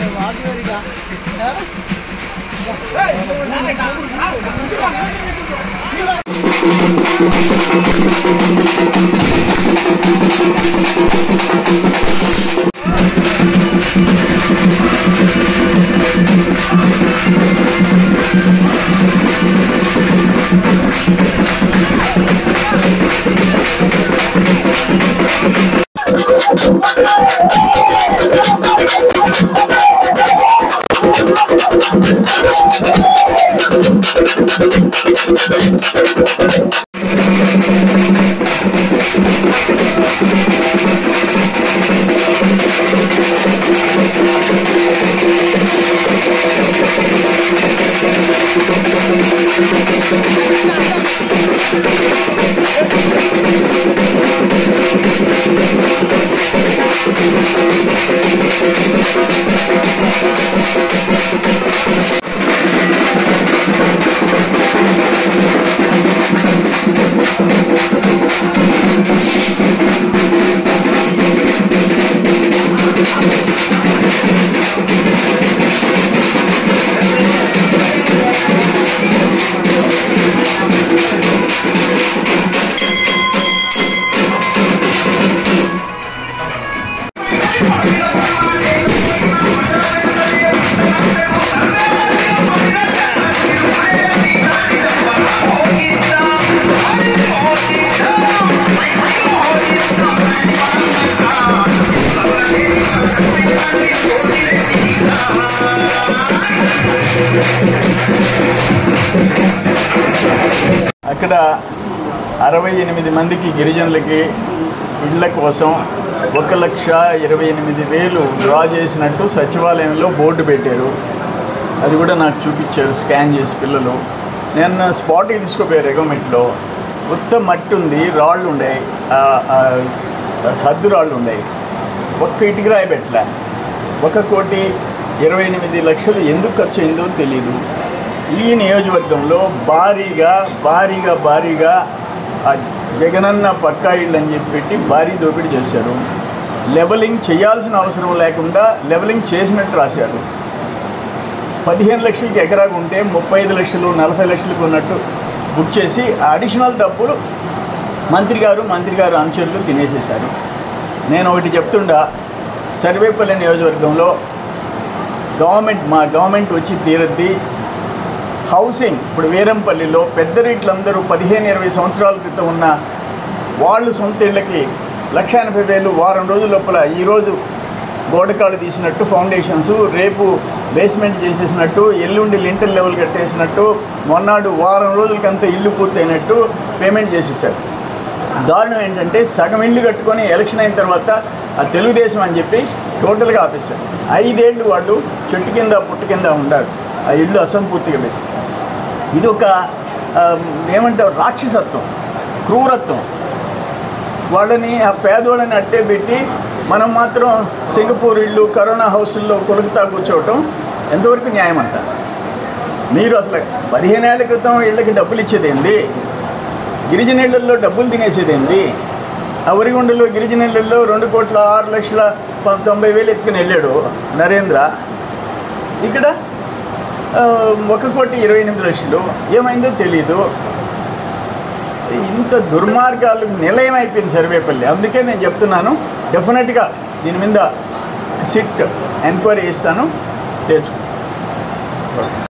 అక్కడ అరవై ఎనిమిది మందికి గిరిజనులకి ఇళ్ల కోసం ఒక లక్ష ఇరవై ఎనిమిది వేలు డ్రా చేసినట్టు సచివాలయంలో బోర్డు పెట్టారు అది కూడా నాకు చూపించారు స్కాన్ చేసి పిల్లలు నేను స్పాట్కి తీసుకుపోయారు ఎగోమెట్లో మొత్తం మట్టి ఉంది రాళ్ళు ఉన్నాయి ఆ, ఆ, సద్దు రాళ్ళు ఉన్నాయి ఒక్క ఇటుక రాయి పెట్టలే ఒక కోటి ఇరవై ఎనిమిది లక్షలు ఎందుకు ఖర్చు అయిందో తెలియదు ఈ నియోజకవర్గంలో భారీగా భారీగా భారీగా ఆ జగనన్న పక్కా ఇళ్ళు అని చెప్పి పెట్టి భారీ దోపిడీ చేశారు లెవలింగ్ చేయాల్సిన అవసరం లేకుండా లెవలింగ్ చేసినట్టు రాశారు పదిహేను లక్షలకి ఎకరాకు ఉంటే ముప్పై ఐదు లక్షలు నలభై లక్షలకు ఉన్నట్టు బుక్ చేసి ఆ అడిషనల్ డబ్బులు మంత్రి గారు మంత్రి గారు అనుచరులు తినేసేశారు నేను ఒకటి చెప్తుండా సర్వేపల్లి నియోజకవర్గంలో గవర్నమెంట్ మా గవర్నమెంట్ వచ్చి తీరద్ది హౌసింగ్ ఇప్పుడు వీరంపల్లిలో పెద్ద రేట్లందరూ పదిహేను ఇరవై సంవత్సరాల క్రితం ఉన్న వాళ్ళు సొంత ఇళ్ళకి లక్ష ఎనభై వేలు వారం రోజుల లోపల ఈరోజు గోడకాలు తీసినట్టు ఫౌండేషన్స్ రేపు బేస్మెంట్ చేసేసినట్టు ఎల్లుండి లింటర్ లెవెల్ కట్టేసినట్టు మొన్నాడు వారం రోజులకంతా ఇల్లు పూర్తయినట్టు పేమెంట్ చేసేసారు దారుణం ఏంటంటే సగం ఇల్లు కట్టుకొని ఎలక్షన్ అయిన తర్వాత ఆ తెలుగుదేశం అని చెప్పి టోటల్గా ఆపేశారు ఐదేళ్ళు వాళ్ళు చెట్టు కింద పుట్టు కింద ఉండారు ఆ ఇల్లు అసంపూర్తిగా పెట్టి ఇది ఒక ఆ, ఏమంటారు రాక్షసత్వం క్రూరత్వం వాళ్ళని ఆ పేదోళ్ళని అట్టే పెట్టి మనం మాత్రం సింగపూర్ ఇళ్ళు కరోనా హౌసుల్లో కొలుకుతా కూర్చోవటం ఎంతవరకు న్యాయం అంట మీరు అసలు పదిహేనేళ్ల క్రితం ఇళ్ళకి డబ్బులు ఇచ్చేదేంది గిరిజన ఇళ్లలో డబ్బులు తినేసేదేంది ఆ వరిగుండలో గిరిజన ఇళ్లలో రెండు కోట్ల ఆరు లక్షల ప- తొంభై వేలు ఎత్తుకుని వెళ్ళాడు నరేంద్ర ఇక్కడ ఆ, ఒక కోటి ఇరవై ఎనిమిది లక్షలు ఏమైందో తెలీదు ఇంత దుర్మార్గాలు నిలయం అయిపోయింది సర్వేపల్లి అందుకే నేను చెప్తున్నాను డెఫినెట్గా దీని మీద సిట్ ఎంక్వైరీ చేస్తాను తెచ్చుకో